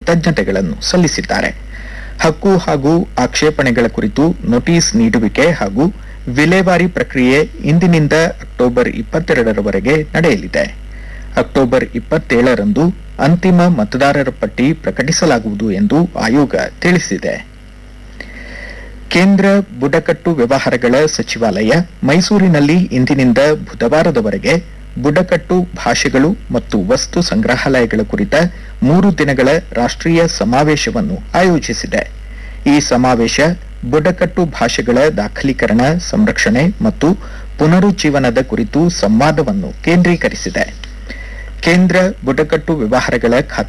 ಕೃತಜ್ಞತೆಗಳನ್ನು ಸಲ್ಲಿಸಿದ್ದಾರೆ ಹಕ್ಕು ಹಾಗೂ ಆಕ್ಷೇಪಣೆಗಳ ಕುರಿತು ನೋಟಿಸ್ ನೀಡುವಿಕೆ ಹಾಗೂ ವಿಲೇವಾರಿ ಪ್ರಕ್ರಿಯೆ ಇಂದಿನಿಂದ ಅಕ್ಟೋಬರ್ ಇಪ್ಪತ್ತೆರಡರವರೆಗೆ ನಡೆಯಲಿದೆ ಅಕ್ಟೋಬರ್ ಇಪ್ಪತ್ತೇಳರಂದು ಅಂತಿಮ ಮತದಾರರ ಪಟ್ಟಿ ಪ್ರಕಟಿಸಲಾಗುವುದು ಎಂದು ಆಯೋಗ ತಿಳಿಸಿದೆ ಕೇಂದ್ರ ಬುಡಕಟ್ಟು ವ್ಯವಹಾರಗಳ ಸಚಿವಾಲಯ ಮೈಸೂರಿನಲ್ಲಿ ಇಂದಿನಿಂದ ಬುಧವಾರದವರೆಗೆ ಬುಡಕಟ್ಟು ಭಾಷೆಗಳು ಮತ್ತು ವಸ್ತು ಸಂಗ್ರಹಾಲಯಗಳ ಕುರಿತ ಮೂರು ದಿನಗಳ ರಾಷ್ಟ್ರೀಯ ಸಮಾವೇಶವನ್ನು ಆಯೋಜಿಸಿದೆ ಈ ಸಮಾವೇಶ ಬುಡಕಟ್ಟು ಭಾಷೆಗಳ ದಾಖಲೀಕರಣ ಸಂರಕ್ಷಣೆ ಮತ್ತು ಪುನರುಜ್ಜೀವನದ ಕುರಿತು ಸಂವಾದವನ್ನು ಕೇಂದ್ರೀಕರಿಸಿದೆ ಕೇಂದ್ರ ಬುಡಕಟ್ಟು ವ್ಯವಹಾರಗಳ ಖಾತೆ